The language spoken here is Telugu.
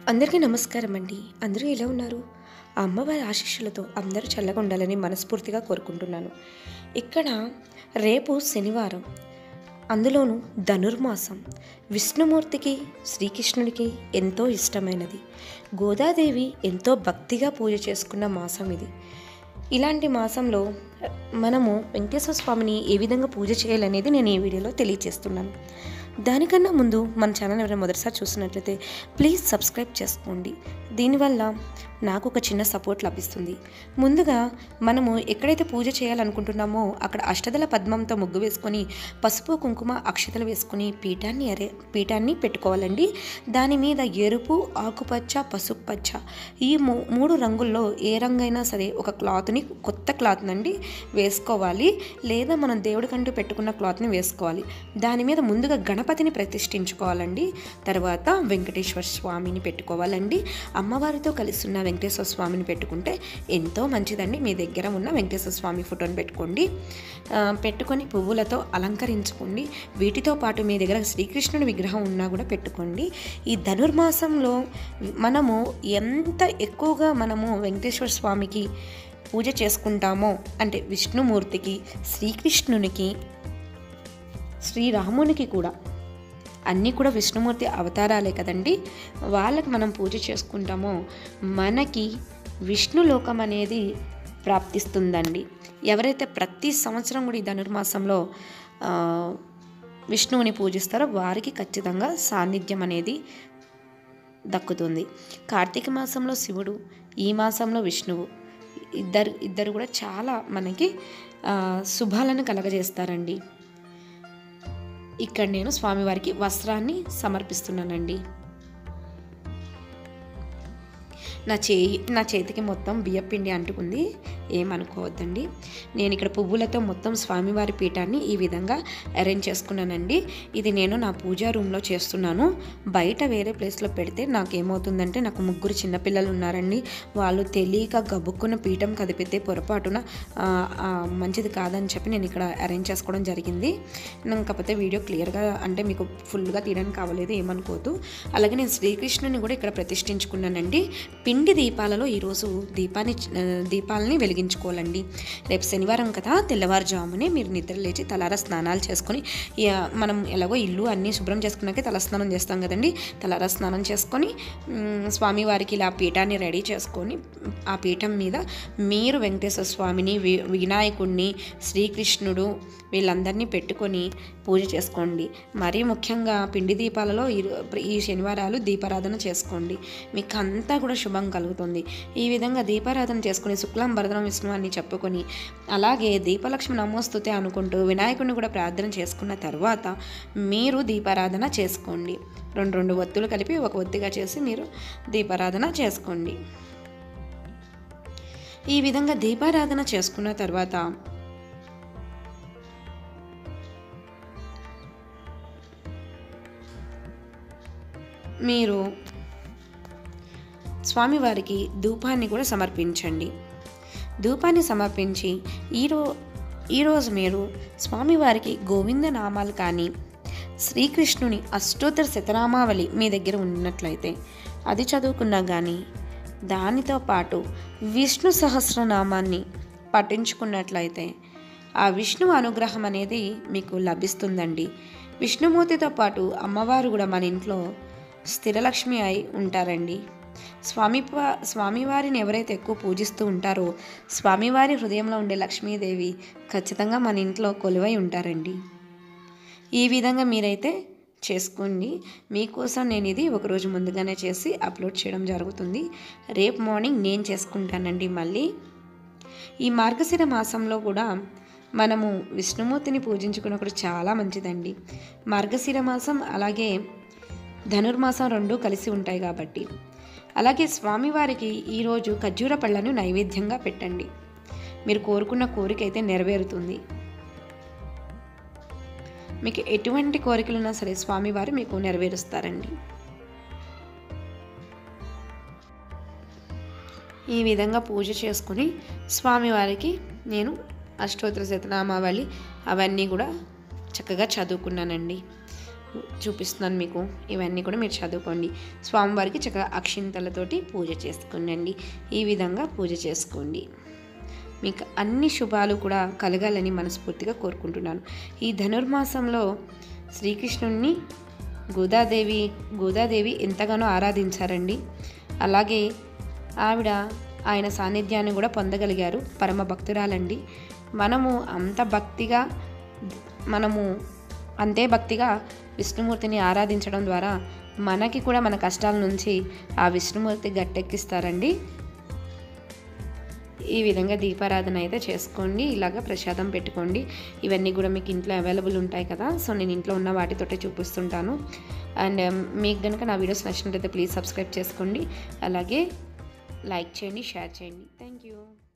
అందరికీ నమస్కారం అండి అందరూ ఎలా ఉన్నారు ఆ అమ్మవారి ఆశీస్సులతో అందరూ చల్లగా ఉండాలని మనస్ఫూర్తిగా కోరుకుంటున్నాను ఇక్కడ రేపు శనివారం అందులోనూ ధనుర్మాసం విష్ణుమూర్తికి శ్రీకృష్ణుడికి ఎంతో ఇష్టమైనది గోదాదేవి ఎంతో భక్తిగా పూజ చేసుకున్న మాసం ఇది ఇలాంటి మాసంలో మనము వెంకటేశ్వర స్వామిని ఏ విధంగా పూజ చేయాలనేది నేను ఈ వీడియోలో తెలియజేస్తున్నాను దానికన్నా ముందు మన ఛానల్ ఎవరైనా మొదటిసారి చూసినట్లయితే ప్లీజ్ సబ్స్క్రైబ్ చేసుకోండి దీనివల్ల నాకు ఒక చిన్న సపోర్ట్ లభిస్తుంది ముందుగా మనము ఎక్కడైతే పూజ చేయాలనుకుంటున్నామో అక్కడ అష్టదల పద్మంతో ముగ్గు వేసుకొని పసుపు కుంకుమ అక్షతలు వేసుకొని పీఠాన్ని అరే పీఠాన్ని పెట్టుకోవాలండి దాని మీద ఎరుపు ఆకుపచ్చ పసుపు పచ్చ ఈ మూ- మూడు రంగుల్లో ఏ రంగైనా సరే ఒక క్లాత్ని కొత్త క్లాత్ నండి వేసుకోవాలి లేదా మనం దేవుడి కంటూ పెట్టుకున్న క్లాత్ని వేసుకోవాలి దాని మీద ముందుగా గణపతిని ప్రతిష్ఠించుకోవాలండి తర్వాత వెంకటేశ్వర స్వామిని పెట్టుకోవాలండి అమ్మవారితో కలిసి ఉన్న వెంకటేశ్వర స్వామిని పెట్టుకుంటే ఎంతో మంచిదండి మీ దగ్గర ఉన్న వెంకటేశ్వర స్వామి ఫోటోని పెట్టుకోండి ఆ, పెట్టుకొని పువ్వులతో అలంకరించుకోండి వీటితో పాటు మీ దగ్గర శ్రీకృష్ణుడి విగ్రహం ఉన్నా కూడా పెట్టుకోండి ఈ ధనుర్మాసంలో మనము ఎంత ఎక్కువగా మనము వెంకటేశ్వర స్వామికి పూజ చేసుకుంటామో అంటే విష్ణుమూర్తికి శ్రీకృష్ణునికి శ్రీరామునికి కూడా అన్నీ కూడా విష్ణుమూర్తి అవతారాలే కదండి వాళ్ళకి మనం పూజ చేసుకుంటామో మనకి విష్ణులోకం అనేది ప్రాప్తిస్తుందండి ఎవరైతే ప్రతి సంవత్సరం కూడా ఈ ధనుర్మాసంలో ఆ, విష్ణువుని పూజిస్తారో వారికి ఖచ్చితంగా సాన్నిధ్యం అనేది దక్కుతుంది కార్తీక మాసంలో శివుడు ఈ మాసంలో విష్ణువు ఇద్దరు ఇద్దరు కూడా చాలా మనకి ఆ, శుభాలను కలగజేస్తారండి ఇక్కడ నేను స్వామివారికి వస్త్రాన్ని సమర్పిస్తున్నానండి నా చేయి నా చేతికి మొత్తం బియ్యపిండి అంటుకుంది ఏమనుకోవద్దండి నేను ఇక్కడ పువ్వులతో మొత్తం స్వామివారి పీఠాన్ని ఈ విధంగా అరేంజ్ చేసుకున్నానండి ఇది నేను నా పూజా రూమ్లో చేస్తున్నాను బయట వేరే ప్లేస్లో పెడితే నాకు ఏమవుతుందంటే నాకు ముగ్గురు చిన్నపిల్లలు ఉన్నారండి వాళ్ళు తెలియక గబుక్కున్న పీఠం కదిపితే పొరపాటున ఆ, ఆ, మంచిది కాదని చెప్పి నేను ఇక్కడ అరేంజ్ చేసుకోవడం జరిగింది నాకు కాకపోతే వీడియో క్లియర్గా అంటే మీకు ఫుల్గా తీయడానికి కావలేదు ఏమనుకోవద్దు అలాగే నేను శ్రీకృష్ణుని కూడా ఇక్కడ ప్రతిష్ఠించుకున్నానండి పిండి దీపాలలో ఈరోజు దీపాన్ని ఆ, దీపాలని వెలిగించుకోవాలండి రేపు శనివారం కదా తెల్లవారుజామునే మీరు నిద్ర లేచి తలార స్నానాలు చేసుకొని ఇక మనం ఎలాగో ఇల్లు అన్నీ శుభ్రం చేసుకున్నాకే తలస్నానం చేస్తాం కదండి తలార స్నానం చేసుకొని మ్, స్వామివారికి ఇలా పీఠాన్ని రెడీ చేసుకొని ఆ పీఠం మీద మీరు వెంకటేశ్వర స్వామిని వి- వినాయకుడిని శ్రీకృష్ణుడు వీళ్ళందరినీ పెట్టుకొని పూజ చేసుకోండి మరీ ముఖ్యంగా పిండి దీపాలలో ఈ ఈ శనివారాలు దీపారాధన చేసుకోండి మీకు అంతా కూడా శుభం కలుగుతుంది ఈ విధంగా దీపారాధన చేసుకుని శుక్లం భరదనం విష్ణు అని చెప్పుకొని అలాగే దీపలక్ష్మి నమోస్తుతే అనుకుంటూ వినాయకుడిని కూడా ప్రార్థన చేసుకున్న తర్వాత మీరు దీపారాధన చేసుకోండి రెండు రెండు ఒత్తులు కలిపి ఒక ఒత్తిగా చేసి మీరు దీపారాధన చేసుకోండి ఈ విధంగా దీపారాధన చేసుకున్న తర్వాత మీరు స్వామివారికి ధూపాన్ని కూడా సమర్పించండి ధూపాన్ని సమర్పించి ఈరో ఈరోజు మీరు స్వామివారికి గోవింద నామాలు కానీ శ్రీకృష్ణుని అష్టోత్తర శతనామావళి మీ దగ్గర ఉన్నట్లయితే అది చదువుకున్నా కానీ దానితో పాటు విష్ణు సహస్రనామాన్ని పఠించుకున్నట్లయితే ఆ విష్ణు అనుగ్రహం అనేది మీకు లభిస్తుందండి విష్ణుమూర్తితో పాటు అమ్మవారు కూడా మన ఇంట్లో స్థిరలక్ష్మి అయి ఉంటారండి స్వామి స్వామివారిని ఎవరైతే ఎక్కువ పూజిస్తూ ఉంటారో స్వామివారి హృదయంలో ఉండే లక్ష్మీదేవి ఖచ్చితంగా మన ఇంట్లో కొలువై ఉంటారండి ఈ విధంగా మీరైతే చేసుకోండి మీకోసం నేను ఇది ఒకరోజు ముందుగానే చేసి అప్లోడ్ చేయడం జరుగుతుంది రేపు మార్నింగ్ నేను చేసుకుంటానండి మళ్ళీ ఈ మార్గశిర మాసంలో కూడా మనము విష్ణుమూర్తిని పూజించుకున్నప్పుడు చాలా మంచిదండి మార్గశిర మాసం అలాగే ధనుర్మాసం రెండు కలిసి ఉంటాయి కాబట్టి అలాగే స్వామివారికి ఈరోజు ఖర్జూర పళ్ళను నైవేద్యంగా పెట్టండి మీరు కోరుకున్న కోరిక అయితే నెరవేరుతుంది మీకు ఎటువంటి కోరికలున్నా సరే స్వామివారు మీకు నెరవేరుస్తారండి ఈ విధంగా పూజ చేసుకుని స్వామివారికి నేను అష్టోత్తర శతనామావళి అవన్నీ కూడా చక్కగా చదువుకున్నానండి చూపిస్తున్నాను మీకు ఇవన్నీ కూడా మీరు చదువుకోండి స్వామివారికి చక్కగా అక్షింతలతోటి పూజ చేసుకోండి ఈ విధంగా పూజ చేసుకోండి మీకు అన్ని శుభాలు కూడా కలగాలని మనస్ఫూర్తిగా కోరుకుంటున్నాను ఈ ధనుర్మాసంలో శ్రీకృష్ణుణ్ణి గోదాదేవి గోదాదేవి ఎంతగానో ఆరాధించారండి అలాగే ఆవిడ ఆయన సాన్నిధ్యాన్ని కూడా పొందగలిగారు పరమ భక్తురాలండి మనము అంత భక్తిగా మనము అంతే భక్తిగా విష్ణుమూర్తిని ఆరాధించడం ద్వారా మనకి కూడా మన కష్టాల నుంచి ఆ విష్ణుమూర్తి గట్టెక్కిస్తారండి ఈ విధంగా దీపారాధన అయితే చేసుకోండి ఇలాగ ప్రసాదం పెట్టుకోండి ఇవన్నీ కూడా మీకు ఇంట్లో అవైలబుల్ ఉంటాయి కదా సో నేను ఇంట్లో ఉన్న వాటితోటే చూపిస్తుంటాను అండ్ మీకు కనుక నా వీడియోస్ నచ్చినట్లయితే ప్లీజ్ సబ్స్క్రైబ్ చేసుకోండి అలాగే లైక్ చేయండి షేర్ చేయండి థ్యాంక్ యూ